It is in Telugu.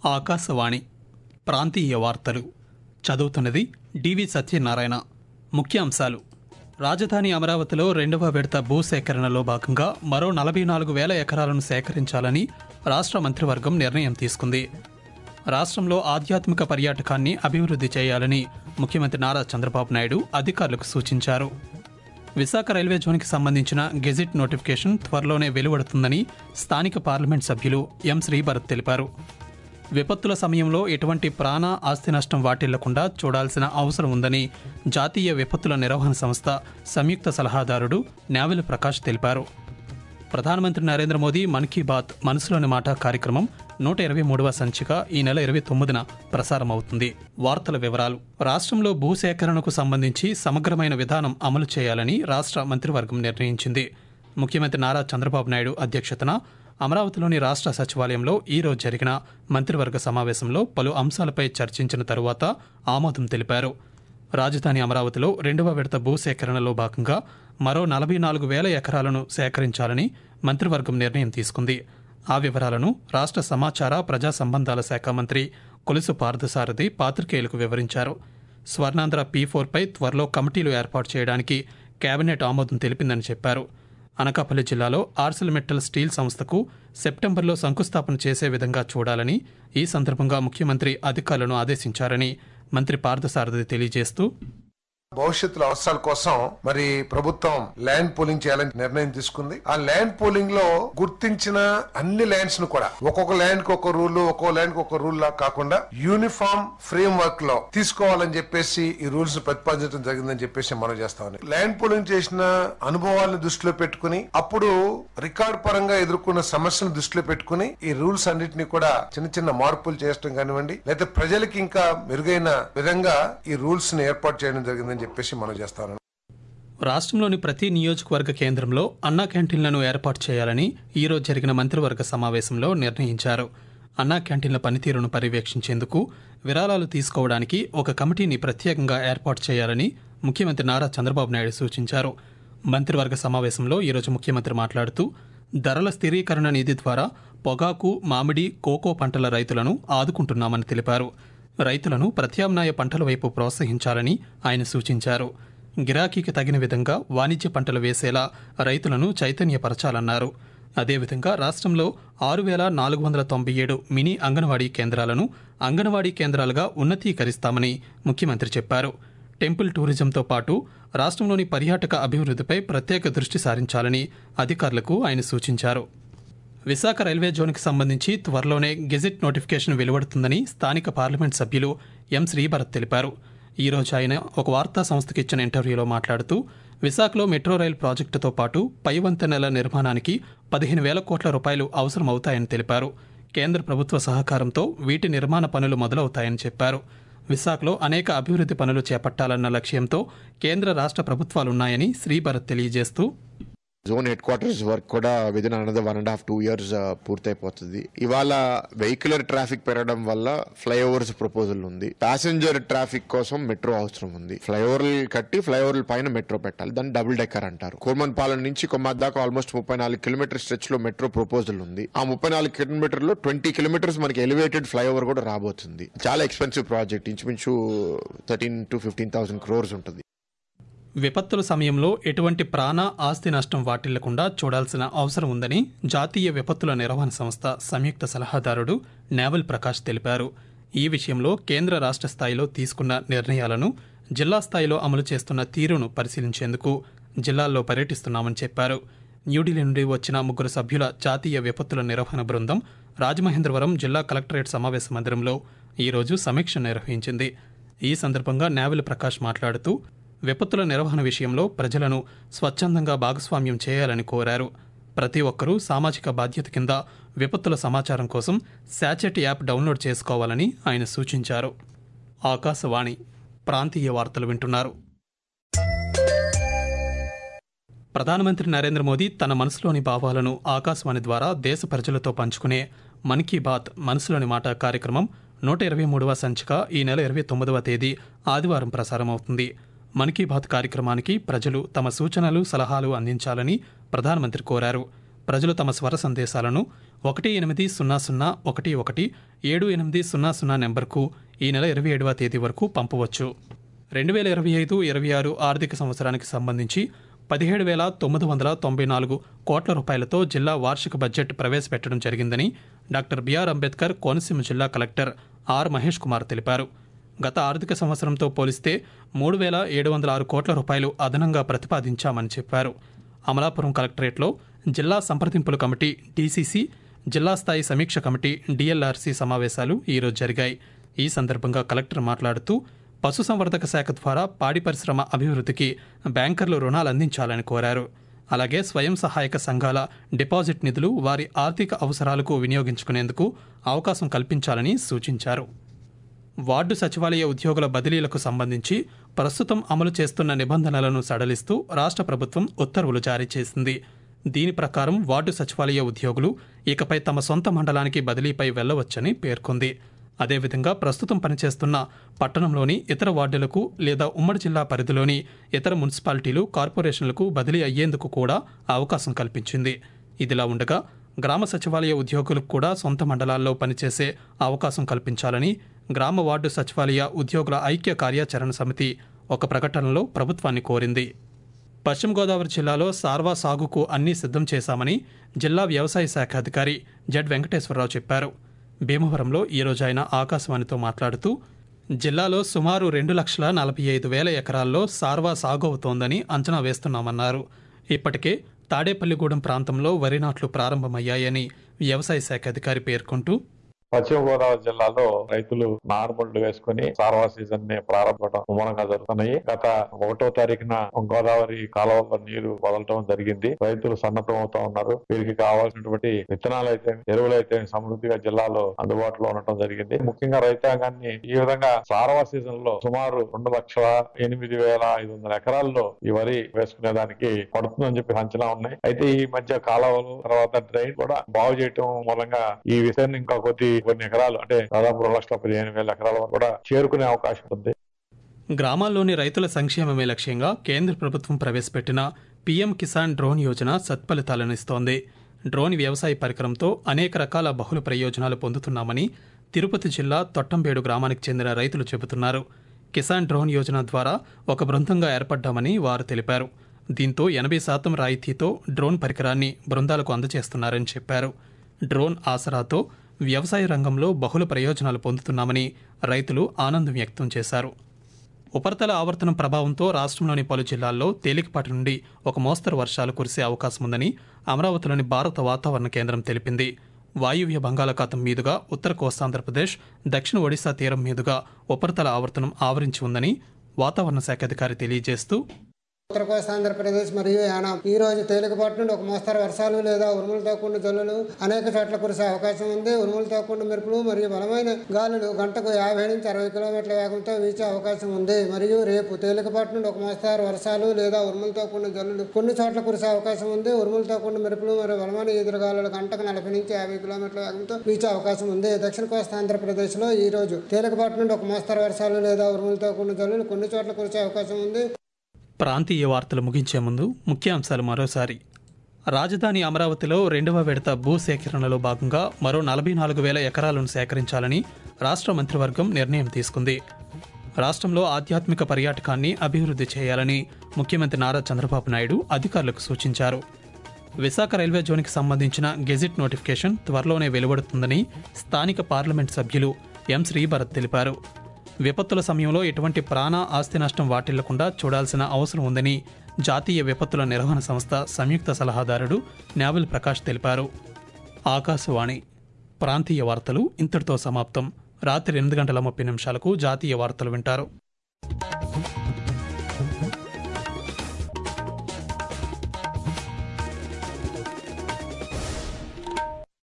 ఆకాశవాణి ప్రాంతీయ వార్తలు చదువుతున్నది డివి సత్యనారాయణ ముఖ్యాంశాలు రాజధాని అమరావతిలో రెండవ విడత భూసేకరణలో భాగంగా మరో నలభై నాలుగు వేల ఎకరాలను సేకరించాలని రాష్ట్ర మంత్రివర్గం నిర్ణయం తీసుకుంది రాష్ట్రంలో ఆధ్యాత్మిక పర్యాటకాన్ని అభివృద్ధి చేయాలని ముఖ్యమంత్రి నారా చంద్రబాబు నాయుడు అధికారులకు సూచించారు విశాఖ రైల్వే జోన్కి సంబంధించిన గెజిట్ నోటిఫికేషన్ త్వరలోనే వెలువడుతుందని స్థానిక పార్లమెంట్ సభ్యులు ఎం శ్రీభరత్ తెలిపారు విపత్తుల సమయంలో ఎటువంటి ప్రాణ ఆస్తి నష్టం వాటిల్లకుండా చూడాల్సిన అవసరం ఉందని జాతీయ విపత్తుల నిర్వహణ సంస్థ సంయుక్త సలహాదారుడు నావెల్ ప్రకాష్ తెలిపారు ప్రధానమంత్రి నరేంద్ర మోదీ మన్ కీ బాత్ మనసులోని మాట కార్యక్రమం నూట ఇరవై మూడవ సంచిక ఈ నెల ఇరవై తొమ్మిదిన ప్రసారమవుతుంది వార్తల వివరాలు రాష్ట్రంలో భూసేకరణకు సంబంధించి సమగ్రమైన విధానం అమలు చేయాలని రాష్ట్ర మంత్రివర్గం నిర్ణయించింది ముఖ్యమంత్రి నారా చంద్రబాబు నాయుడు అధ్యక్షతన అమరావతిలోని రాష్ట్ర సచివాలయంలో ఈ రోజు జరిగిన మంత్రివర్గ సమావేశంలో పలు అంశాలపై చర్చించిన తరువాత ఆమోదం తెలిపారు రాజధాని అమరావతిలో రెండవ విడత భూసేకరణలో భాగంగా మరో నలభై నాలుగు వేల ఎకరాలను సేకరించాలని మంత్రివర్గం నిర్ణయం తీసుకుంది ఆ వివరాలను రాష్ట్ర సమాచార ప్రజా సంబంధాల శాఖ మంత్రి కొలుసు పార్థసారథి పాత్రికేయులకు వివరించారు స్వర్ణాంధ్ర పీ ఫోర్పై త్వరలో కమిటీలు ఏర్పాటు చేయడానికి కేబినెట్ ఆమోదం తెలిపిందని చెప్పారు అనకాపల్లి జిల్లాలో ఆర్సిల్ మెట్టల్ స్టీల్ సంస్థకు సెప్టెంబర్లో శంకుస్థాపన చేసే విధంగా చూడాలని ఈ సందర్భంగా ముఖ్యమంత్రి అధికారులను ఆదేశించారని మంత్రి పార్థసారథి తెలియజేస్తూ భవిష్యత్తులో అవసరాల కోసం మరి ప్రభుత్వం ల్యాండ్ పూలింగ్ చేయాలని నిర్ణయం తీసుకుంది ఆ ల్యాండ్ పూలింగ్ లో గుర్తించిన అన్ని ల్యాండ్స్ ను కూడా ఒక్కొక్క ల్యాండ్ కి ఒక రూల్ ఒక్కొక్క ల్యాండ్ కి ఒక రూల్ లా కాకుండా యూనిఫామ్ ఫ్రేమ్ వర్క్ లో తీసుకోవాలని చెప్పేసి ఈ రూల్స్ ప్రతిపాదించడం జరిగిందని చెప్పేసి మనం చేస్తా ఉన్నాం ల్యాండ్ పూలింగ్ చేసిన అనుభవాలను దృష్టిలో పెట్టుకుని అప్పుడు రికార్డ్ పరంగా ఎదుర్కొన్న సమస్యలను దృష్టిలో పెట్టుకుని ఈ రూల్స్ అన్నిటిని కూడా చిన్న చిన్న మార్పులు చేయడం కానివ్వండి లేదా ప్రజలకి ఇంకా మెరుగైన విధంగా ఈ రూల్స్ ని ఏర్పాటు చేయడం జరిగిందని చెప్పేసి మనం చేస్తాను రాష్ట్రంలోని ప్రతి నియోజకవర్గ కేంద్రంలో అన్నా క్యాంటీన్లను ఏర్పాటు చేయాలని ఈ రోజు జరిగిన మంత్రివర్గ సమావేశంలో నిర్ణయించారు అన్నా క్యాంటీన్ల పనితీరును పర్యవేక్షించేందుకు విరాళాలు తీసుకోవడానికి ఒక కమిటీని ప్రత్యేకంగా ఏర్పాటు చేయాలని ముఖ్యమంత్రి నారా చంద్రబాబు నాయుడు సూచించారు మంత్రివర్గ సమావేశంలో ఈరోజు ముఖ్యమంత్రి మాట్లాడుతూ ధరల స్థిరీకరణ నిధి ద్వారా పొగాకు మామిడి కోకో పంటల రైతులను ఆదుకుంటున్నామని తెలిపారు రైతులను ప్రత్యామ్నాయ పంటల వైపు ప్రోత్సహించాలని ఆయన సూచించారు గిరాకీకి తగిన విధంగా వాణిజ్య పంటలు వేసేలా రైతులను చైతన్యపరచాలన్నారు అదేవిధంగా రాష్ట్రంలో ఆరు వేల నాలుగు వందల తొంభై ఏడు మినీ అంగన్వాడీ కేంద్రాలను అంగన్వాడీ కేంద్రాలుగా ఉన్నతీకరిస్తామని ముఖ్యమంత్రి చెప్పారు టెంపుల్ టూరిజంతో పాటు రాష్ట్రంలోని పర్యాటక అభివృద్ధిపై ప్రత్యేక దృష్టి సారించాలని అధికారులకు ఆయన సూచించారు విశాఖ రైల్వే జోన్కి సంబంధించి త్వరలోనే గెజిట్ నోటిఫికేషన్ వెలువడుతుందని స్థానిక పార్లమెంట్ సభ్యులు ఎం శ్రీభరత్ తెలిపారు ఈ రోజు ఆయన ఒక వార్తా సంస్థకి ఇచ్చిన ఇంటర్వ్యూలో మాట్లాడుతూ విశాఖలో మెట్రో రైల్ ప్రాజెక్టుతో పాటు పై వంతెనల నిర్మాణానికి పదిహేను వేల కోట్ల రూపాయలు అవసరమవుతాయని తెలిపారు కేంద్ర ప్రభుత్వ సహకారంతో వీటి నిర్మాణ పనులు మొదలవుతాయని చెప్పారు విశాఖలో అనేక అభివృద్ధి పనులు చేపట్టాలన్న లక్ష్యంతో కేంద్ర రాష్ట్ర ప్రభుత్వాలున్నాయని శ్రీభరత్ తెలియజేస్తూ జోన్ హెడ్ క్వార్టర్స్ వర్క్ కూడా within another one and half two years పూర్తయిపోతుంది ఇవాళ వెహికులర్ ట్రాఫిక్ పెరగడం వల్ల ఫ్లైఓవర్స్ ప్రపోజల్ ఉంది ప్యాసింజర్ ట్రాఫిక్ కోసం మెట్రో అవసరం ఉంది ఫ్లైఓవర్లు కట్టి ఫ్లైఓవర్ల పైన మెట్రో పెట్టాలి దాన్ని డబుల్ డెక్కర్ అంటారు కోర్మన్పాలెం నుంచి కొమ్మాద్ దాకా ఆల్మోస్ట్ ముప్పై నాలుగు కిలోమీటర్ స్ట్రెచ్ లో మెట్రో ప్రపోజల్ ఉంది ఆ ముప్పై నాలుగు కిలోమీటర్ లో ట్వంటీ కిలోమీటర్స్ మనకి ఎలివేటెడ్ ఫ్లైఓవర్ కూడా రాబోతుంది చాలా ఎక్స్పెన్సివ్ ప్రాజెక్ట్ ఇంచుమించు thirteen to fifteen thousand crores ఉంటుంది విపత్తుల సమయంలో ఎటువంటి ప్రాణ ఆస్తి నష్టం వాటిల్లకుండా చూడాల్సిన అవసరం ఉందని జాతీయ విపత్తుల నిర్వహణ సంస్థ సంయుక్త సలహాదారుడు నావల్ ప్రకాష్ తెలిపారు ఈ విషయంలో కేంద్ర రాష్ట్ర స్థాయిలో తీసుకున్న నిర్ణయాలను జిల్లా స్థాయిలో అమలు చేస్తున్న తీరును పరిశీలించేందుకు జిల్లాల్లో పర్యటిస్తున్నామని చెప్పారు న్యూఢిల్లీ నుండి వచ్చిన ముగ్గురు సభ్యుల జాతీయ విపత్తుల నిర్వహణ బృందం రాజమహేంద్రవరం జిల్లా కలెక్టరేట్ సమావేశ మందిరంలో ఈరోజు సమీక్ష నిర్వహించింది ఈ సందర్భంగా నావెల్ ప్రకాష్ మాట్లాడుతూ విపత్తుల నిర్వహణ విషయంలో ప్రజలను స్వచ్ఛందంగా భాగస్వామ్యం చేయాలని కోరారు ప్రతి ఒక్కరూ సామాజిక బాధ్యత కింద విపత్తుల సమాచారం కోసం శాచెట్ యాప్ డౌన్లోడ్ చేసుకోవాలని ఆయన సూచించారు ఆకాశవాణి ప్రాంతీయ వార్తలు వింటున్నారు ప్రధానమంత్రి నరేంద్ర మోదీ తన మనసులోని భావాలను ఆకాశవాణి ద్వారా దేశ ప్రజలతో పంచుకునే మన్ కీ బాత్ మనసులోని మాట కార్యక్రమం నూట ఇరవై మూడవ సంచిక ఈ నెల ఇరవై తొమ్మిదవ తేదీ ఆదివారం ప్రసారమవుతుంది మన్ కీ బాత్ కార్యక్రమానికి ప్రజలు తమ సూచనలు సలహాలు అందించాలని ప్రధానమంత్రి కోరారు ప్రజలు తమ స్వర సందేశాలను ఒకటి ఎనిమిది సున్నా సున్నా ఒకటి ఒకటి ఏడు ఎనిమిది సున్నా సున్నా నెంబర్కు ఈ నెల ఇరవై ఏడవ తేదీ వరకు పంపవచ్చు రెండు వేల ఇరవై ఐదు ఇరవై ఆరు ఆర్థిక సంవత్సరానికి సంబంధించి పదిహేడు వేల తొమ్మిది వందల తొంభై నాలుగు కోట్ల రూపాయలతో జిల్లా వార్షిక బడ్జెట్ ప్రవేశపెట్టడం జరిగిందని డాక్టర్ బిఆర్ అంబేద్కర్ కోనసీమ జిల్లా కలెక్టర్ ఆర్ మహేష్ కుమార్ తెలిపారు గత ఆర్థిక సంవత్సరంతో పోలిస్తే మూడు వేల ఏడు వందల ఆరు కోట్ల రూపాయలు అదనంగా ప్రతిపాదించామని చెప్పారు అమలాపురం కలెక్టరేట్లో జిల్లా సంప్రదింపుల కమిటీ డీసీసీ జిల్లా స్థాయి సమీక్ష కమిటీ డిఎల్ఆర్సీ సమావేశాలు ఈరోజు జరిగాయి ఈ సందర్భంగా కలెక్టర్ మాట్లాడుతూ పశుసంవర్ధక శాఖ ద్వారా పాడి పరిశ్రమ అభివృద్ధికి బ్యాంకర్లు రుణాలు అందించాలని కోరారు అలాగే స్వయం సహాయక సంఘాల డిపాజిట్ నిధులు వారి ఆర్థిక అవసరాలకు వినియోగించుకునేందుకు అవకాశం కల్పించాలని సూచించారు వార్డు సచివాలయ ఉద్యోగుల బదిలీలకు సంబంధించి ప్రస్తుతం అమలు చేస్తున్న నిబంధనలను సడలిస్తూ రాష్ట్ర ప్రభుత్వం ఉత్తర్వులు జారీ చేసింది దీని ప్రకారం వార్డు సచివాలయ ఉద్యోగులు ఇకపై తమ సొంత మండలానికి బదిలీపై వెళ్లవచ్చని పేర్కొంది అదేవిధంగా ప్రస్తుతం పనిచేస్తున్న పట్టణంలోని ఇతర వార్డులకు లేదా ఉమ్మడి జిల్లా పరిధిలోని ఇతర మున్సిపాలిటీలు కార్పొరేషన్లకు బదిలీ అయ్యేందుకు కూడా అవకాశం కల్పించింది ఇదిలా ఉండగా గ్రామ సచివాలయ ఉద్యోగులకు కూడా సొంత మండలాల్లో పనిచేసే అవకాశం కల్పించాలని గ్రామ వార్డు సచివాలయ ఉద్యోగుల ఐక్య కార్యాచరణ సమితి ఒక ప్రకటనలో ప్రభుత్వాన్ని కోరింది పశ్చిమ గోదావరి జిల్లాలో సార్వా సాగుకు అన్నీ సిద్ధం చేశామని జిల్లా వ్యవసాయ శాఖ అధికారి జెడ్ వెంకటేశ్వరరావు చెప్పారు భీమవరంలో ఈరోజు ఆయన ఆకాశవాణితో మాట్లాడుతూ జిల్లాలో సుమారు రెండు లక్షల నలభై ఐదు వేల ఎకరాల్లో సార్వా సాగు అవుతోందని అంచనా వేస్తున్నామన్నారు ఇప్పటికే తాడేపల్లిగూడెం ప్రాంతంలో వరి నాట్లు ప్రారంభమయ్యాయని వ్యవసాయ శాఖ అధికారి పేర్కొంటూ పశ్చిమ గోదావరి జిల్లాలో రైతులు నార్మల్ వేసుకుని సార్వా సీజన్ ని ప్రారంభం ముమ్మరంగా జరుగుతున్నాయి గత ఒకటో తారీఖున గోదావరి కాలువలో నీరు వదలటం జరిగింది రైతులు సన్నద్ధం అవుతా ఉన్నారు వీరికి కావాల్సినటువంటి విత్తనాలు అయితే ఎరువులు అయితే సమృద్ధిగా జిల్లాలో అందుబాటులో ఉండటం జరిగింది ముఖ్యంగా రైతాంగాన్ని ఈ విధంగా సారవా సీజన్ లో సుమారు రెండు లక్షల ఎనిమిది వేల ఐదు వందల ఎకరాల్లో ఈ వరి వేసుకునే దానికి పడుతుందని చెప్పి అంచనా ఉన్నాయి అయితే ఈ మధ్య కాలువలు తర్వాత డ్రైన్ కూడా బాగు చేయటం మూలంగా ఈ విషయాన్ని ఇంకా కొద్ది కొన్ని ఎకరాలు అంటే దాదాపు రెండు లక్షల పదిహేను వేల ఎకరాల వరకు కూడా చేరుకునే అవకాశం ఉంది గ్రామాల్లోని రైతుల సంక్షేమమే లక్ష్యంగా కేంద్ర ప్రభుత్వం ప్రవేశపెట్టిన పీఎం కిసాన్ డ్రోన్ యోజన సత్ఫలితాలను ఇస్తోంది డ్రోన్ వ్యవసాయ పరికరంతో అనేక రకాల బహుళ ప్రయోజనాలు పొందుతున్నామని తిరుపతి జిల్లా తొట్టంబేడు గ్రామానికి చెందిన రైతులు చెబుతున్నారు కిసాన్ డ్రోన్ యోజన ద్వారా ఒక బృందంగా ఏర్పడ్డామని వారు తెలిపారు దీంతో ఎనభై శాతం రాయితీతో డ్రోన్ పరికరాన్ని బృందాలకు అందజేస్తున్నారని చెప్పారు డ్రోన్ ఆసరాతో వ్యవసాయ రంగంలో బహుళ ప్రయోజనాలు పొందుతున్నామని రైతులు ఆనందం వ్యక్తం చేశారు ఉపరితల ఆవర్తనం ప్రభావంతో రాష్ట్రంలోని పలు జిల్లాల్లో తేలికపాటి నుండి ఒక మోస్తరు వర్షాలు కురిసే అవకాశం ఉందని అమరావతిలోని భారత వాతావరణ కేంద్రం తెలిపింది వాయువ్య బంగాళాఖాతం మీదుగా ఉత్తర కోస్తాంధ్రప్రదేశ్ దక్షిణ ఒడిశా తీరం మీదుగా ఉపరితల ఆవర్తనం ఆవరించి ఉందని వాతావరణ శాఖ అధికారి తెలియజేస్తూ ఉత్తర కోస్తాంధ్రప్రదేశ్ మరియు యానాం ఈ రోజు తేలికపాటి నుండి ఒక మోస్తరు వర్షాలు లేదా ఉరుములతో కూడిన జల్లులు అనేక చోట్ల కురిసే అవకాశం ఉంది ఉరుములతో కూడిన మెరుపులు మరియు బలమైన గాలులు గంటకు యాభై నుంచి అరవై కిలోమీటర్ల వేగంతో వీచే అవకాశం ఉంది మరియు రేపు తేలికపాటి నుండి ఒక మోస్తరు వర్షాలు లేదా ఉరుములతో కూడిన జల్లులు కొన్ని చోట్ల కురిసే అవకాశం ఉంది ఉరుములతో కూడిన మెరుపులు మరియు బలమైన ఎదురుగాలులు గంటకు నలభై నుంచి యాభై కిలోమీటర్ల వేగంతో వీచే అవకాశం ఉంది దక్షిణ కోస్తా ఆంధ్రప్రదేశ్ లో ఈ రోజు తేలికపాటి నుండి ఒక మోస్తరు వర్షాలు లేదా ఉరుములతో కూడిన జల్లులు కొన్ని చోట్ల కురిసే అవకాశం ఉంది ప్రాంతీయ వార్తలు ముగించే ముందు ముఖ్యాంశాలు మరోసారి రాజధాని అమరావతిలో రెండవ విడత భూ సేకరణలో భాగంగా మరో నలభై నాలుగు వేల ఎకరాలను సేకరించాలని రాష్ట్ర మంత్రివర్గం నిర్ణయం తీసుకుంది రాష్ట్రంలో ఆధ్యాత్మిక పర్యాటకాన్ని అభివృద్ధి చేయాలని ముఖ్యమంత్రి నారా చంద్రబాబు నాయుడు అధికారులకు సూచించారు విశాఖ రైల్వే జోన్కి సంబంధించిన గెజిట్ నోటిఫికేషన్ త్వరలోనే వెలువడుతుందని స్థానిక పార్లమెంట్ సభ్యులు ఎం శ్రీభరత్ తెలిపారు విపత్తుల సమయంలో ఎటువంటి ప్రాణ ఆస్తి నష్టం వాటిల్లకుండా చూడాల్సిన అవసరం ఉందని జాతీయ విపత్తుల నిర్వహణ సంస్థ సంయుక్త సలహాదారుడు న్యావల్ ప్రకాష్ తెలిపారు ఆకాశవాణి ప్రాంతీయ వార్తలు ఇంతటితో సమాప్తం రాత్రి ఎనిమిది గంటల ముప్పై నిమిషాలకు జాతీయ వార్తలు వింటారు